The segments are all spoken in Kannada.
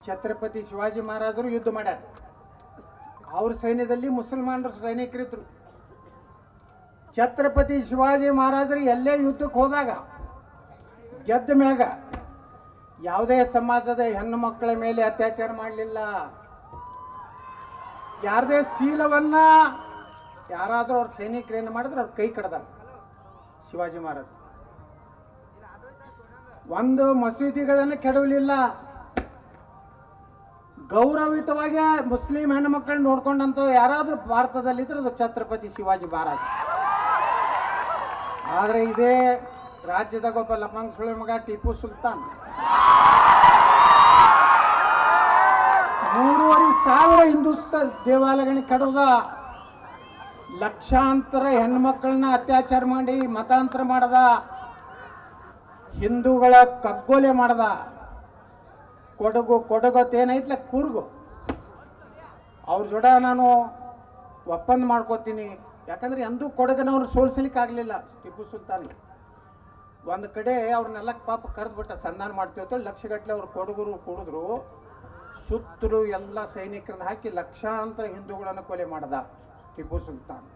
ಛತ್ರಪತಿ ಶಿವಾಜಿ ಮಹಾರಾಜರು ಯುದ್ಧ ಮಾಡ್ಯಾರ ಅವ್ರ ಸೈನ್ಯದಲ್ಲಿ ಮುಸಲ್ಮಾನರ ಸೈನಿಕರಿದ್ರು ಛತ್ರಪತಿ ಶಿವಾಜಿ ಮಹಾರಾಜರು ಎಲ್ಲೇ ಯುದ್ಧಕ್ಕೆ ಹೋದಾಗ ಗೆದ್ದ ಮ್ಯಾಗ ಯಾವುದೇ ಸಮಾಜದ ಹೆಣ್ಣು ಮಕ್ಕಳ ಮೇಲೆ ಅತ್ಯಾಚಾರ ಮಾಡಲಿಲ್ಲ ಯಾರದೇ ಶೀಲವನ್ನ ಯಾರಾದರೂ ಅವ್ರ ಸೈನಿಕರು ಏನು ಮಾಡಿದ್ರೆ ಅವ್ರ ಕೈ ಕಡ್ದ ಶಿವಾಜಿ ಮಹಾರಾಜ ಒಂದು ಮಸೀದಿಗಳನ್ನು ಕೆಡವಲಿಲ್ಲ ಗೌರವಿತವಾಗಿ ಮುಸ್ಲಿಂ ಹೆಣ್ಮಕ್ಳನ್ನ ನೋಡ್ಕೊಂಡಂತ ಯಾರಾದ್ರೂ ಭಾರತದಲ್ಲಿದ್ರೆ ಅದು ಛತ್ರಪತಿ ಶಿವಾಜಿ ಮಹಾರಾಜ ಆದ್ರೆ ಇದೇ ರಾಜ್ಯದಾಗ ಒಬ್ಬ ಲಪಂಗ್ ಸುಳಿ ಮಗ ಟಿಪ್ಪು ಸುಲ್ತಾನ್ ಮೂರುವರೆ ಸಾವಿರ ಹಿಂದೂಸ್ತ ದೇವಾಲಯಗಳನ್ನ ಕಡದ ಲಕ್ಷಾಂತರ ಹೆಣ್ಮಕ್ಳನ್ನ ಅತ್ಯಾಚಾರ ಮಾಡಿ ಮತಾಂತರ ಮಾಡದ ಹಿಂದೂಗಳ ಕಗ್ಗೋಲೆ ಮಾಡದ ಕೊಡಗು ಕೊಡಗು ಏನೈತ್ಲ ಕೂರ್ಗು ಅವ್ರ ಜೋಡ ನಾನು ಒಪ್ಪಂದ ಮಾಡ್ಕೋತೀನಿ ಯಾಕಂದ್ರೆ ಎಂದೂ ಕೊಡಗನವ್ರು ಸೋಲ್ಸಲಿಕ್ಕೆ ಆಗಲಿಲ್ಲ ಟಿಪ್ಪು ಸುಲ್ತಾನ್ ಒಂದು ಕಡೆ ಅವ್ರನ್ನೆಲ್ಲ ಪಾಪ ಕರೆದ್ಬಿಟ್ಟ ಸಂಧಾನ ಮಾಡ್ತೀವತ್ತು ಲಕ್ಷಗಟ್ಟಲೆ ಅವ್ರು ಕೊಡಗರು ಕುಡಿದ್ರು ಸುತ್ತಲೂ ಎಲ್ಲ ಸೈನಿಕರನ್ನ ಹಾಕಿ ಲಕ್ಷಾಂತರ ಹಿಂದೂಗಳನ್ನು ಕೊಲೆ ಮಾಡ್ದ ಟಿಪ್ಪು ಸುಲ್ತಾನ್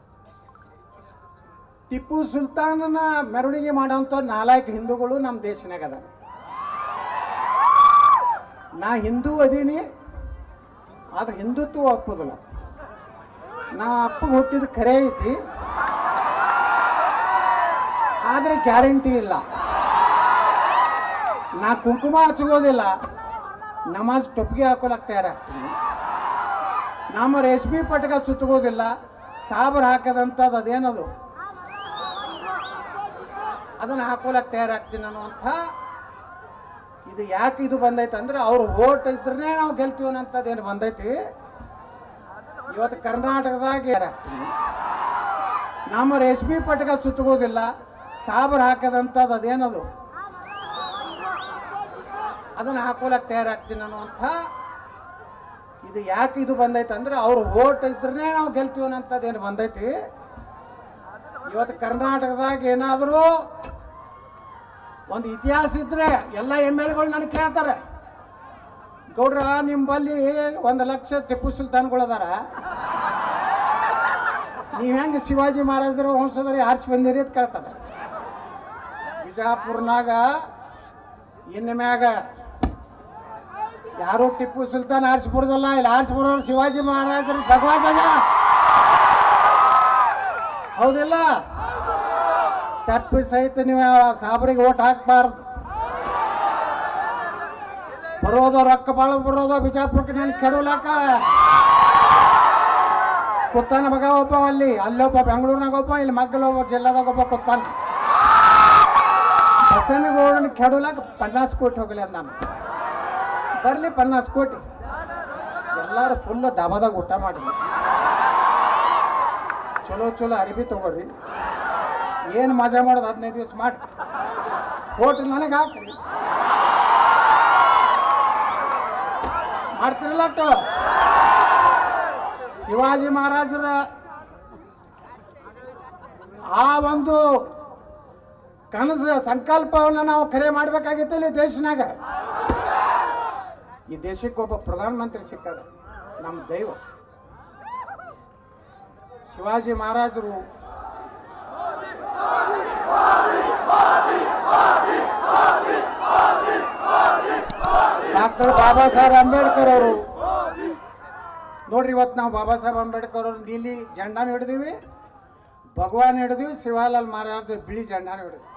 ಟಿಪ್ಪು ಸುಲ್ತಾನನ ಮೆರವಣಿಗೆ ಮಾಡೋಂಥ ನಾಲ್ಕು ಹಿಂದೂಗಳು ನಮ್ಮ ದೇಶನಾಗ ಅದ ನಾ ಹಿಂದೂ ಅದೀನಿ ಆದ್ರೆ ಹಿಂದುತ್ವ ಒಪ್ಪೋದಿಲ್ಲ ನಾ ಅಪ್ಪಗೆ ಹುಟ್ಟಿದ ಖರೆ ಐತಿ ಆದ್ರೆ ಗ್ಯಾರಂಟಿ ಇಲ್ಲ ನಾ ಕುಂಕುಮ ಹಚ್ಕೋದಿಲ್ಲ ನಮಾಜ್ ಟೊಪ್ಪಿಗೆ ಹಾಕೋಲಕ್ಕೆ ತಯಾರಾಗ್ತೀನಿ ನಮ್ಮ ರೇಷ್ಮೆ ಪಟಕ ಸುತ್ತಗೋದಿಲ್ಲ ಸಾಬರ್ ಹಾಕದಂಥದ್ದು ಅದೇನದು ಅದನ್ನು ಹಾಕೋಲಕ್ಕೆ ತಯಾರಾಗ್ತೀನಿ ಅನ್ನುವಂಥ ಇದು ಯಾಕೆ ಇದು ಬಂದೈತೆ ಅಂದ್ರೆ ಅವ್ರು ಓಟ್ ಇದ್ರೆ ನಾವು ಗೆಲ್ತೀವಿ ಅನ್ನೋಂಥದ್ದು ಏನು ಬಂದೈತಿ ಇವತ್ತು ಕರ್ನಾಟಕದಾಗ ಏನಾಗ್ತೀನಿ ನಮ್ಮ ರೇಷ್ಮೆ ಪಟಕ ಸುತ್ತಗೋದಿಲ್ಲ ಸಾಬರ್ ಹಾಕದಂಥದ್ದು ಅದೇನದು ಅದನ್ನು ಹಾಕೋಲಕ್ಕೆ ತಯಾರಾಗ್ತೀನಿ ಅನ್ನುವಂಥ ಇದು ಯಾಕೆ ಇದು ಬಂದೈತೆ ಅಂದ್ರೆ ಅವ್ರು ಓಟ್ ಇದ್ರೆ ನಾವು ಗೆಲ್ತೀವಿ ಅನ್ನೋಂಥದ್ದು ಏನು ಬಂದೈತಿ ಇವತ್ತು ಕರ್ನಾಟಕದಾಗ ಏನಾದರೂ ಒಂದು ಇತಿಹಾಸ ಇದ್ರೆ ಎಲ್ಲ ಎಮ್ ಎಲ್ ಗಳು ನನಗೆ ಕೇಳ್ತಾರೆ ಗೌಡ್ರ ನಿಮ್ಮಲ್ಲಿ ಒಂದು ಲಕ್ಷ ಟಿಪ್ಪು ಸುಲ್ತಾನ್ಗಳು ಅದಾರ ನೀವು ಹೆಂಗೆ ಶಿವಾಜಿ ಮಹಾರಾಜರು ವಂಶದಲ್ಲಿ ಆರಿಸಿ ಬಂದಿರಿ ಅಂತ ಕೇಳ್ತಾರೆ ಬಿಜಾಪುರ್ನಾಗ ಇನ್ನು ಮ್ಯಾಗ ಯಾರು ಟಿಪ್ಪು ಸುಲ್ತಾನ್ ಆರಿಸ್ಬಿಡ್ದಲ್ಲ ಇಲ್ಲಿ ಆರಿಸ್ಬಿಡೋರು ಶಿವಾಜಿ ಮಹಾರಾಜರು ಭಗವಾಜನ ಹೌದಿಲ್ಲ ತಪ್ಪಿ ಸಹಿತ ನೀವು ಸಾಬ್ರಿಗೆ ಓಟ್ ಹಾಕ್ಬಾರ್ದು ಬರೋದು ರೊಕ್ಕ ಭಾಳ ಬರೋದು ಬಿಜಾಪುರಕ್ಕೆ ನಾನು ಕೆಡವಲಾಕ ಕುತ್ತಾನ ಮಗ ಒಬ್ಬ ಅಲ್ಲಿ ಅಲ್ಲೊಬ್ಬ ಬೆಂಗಳೂರಿನಾಗ ಒಬ್ಬ ಇಲ್ಲಿ ಮಗ್ಗಲ ಒಬ್ಬ ಜಿಲ್ಲಾದಾಗ ಒಬ್ಬ ಕುತ್ತಾನ ಬಸನಗೌಡನ ಕೆಡವಲಾಕ ಪನ್ನಾಸ್ ಕೋಟಿ ಹೋಗಲಿ ಅಂದ ನಾನು ಬರಲಿ ಪನ್ನಾಸ್ ಕೋಟಿ ಎಲ್ಲರೂ ಫುಲ್ ಡಾಬಾದಾಗ ಊಟ ಮಾಡಿ ಚಲೋ ಚಲೋ ಅರಿವಿ ತಗೊಳ್ರಿ ಏನು ಮಜಾ ಮಾಡೋದು ಹದಿನೈದು ದಿವಸ ಮಾಡಿ ಓಟ್ ನನಗೆ ಹಾಕ್ರಿ ಮಾಡ್ತಿರಲ್ಲ ಅಟ್ಟು ಶಿವಾಜಿ ಮಹಾರಾಜರ ಆ ಒಂದು ಕನಸು ಸಂಕಲ್ಪವನ್ನು ನಾವು ಕರೆ ಮಾಡಬೇಕಾಗಿತ್ತು ಇಲ್ಲಿ ದೇಶನಾಗ ಈ ದೇಶಕ್ಕೆ ಒಬ್ಬ ಪ್ರಧಾನಮಂತ್ರಿ ಸಿಕ್ಕದ ನಮ್ಮ ದೈವ ಶಿವಾಜಿ ಮಹಾರಾಜರು ಡಾಕ್ಟರ್ ಬಾಬಾ ಸಾಹೇಬ್ ಅಂಬೇಡ್ಕರ್ ಅವರು ನೋಡ್ರಿ ಇವತ್ತು ನಾವು ಬಾಬಾ ಸಾಹೇಬ್ ಅಂಬೇಡ್ಕರ್ ಅವ್ರ ನೀಲಿ ಜೆಂಡಾನ ಹಿಡಿದೀವಿ ಭಗವಾನ್ ಹಿಡಿದೀವಿ ಶಿವಾಲಾಲ್ ಮಹಾರಾಜ್ ಬಿಳಿ ಜೆಂಡಾನ ಹಿಡಿದ್ವಿ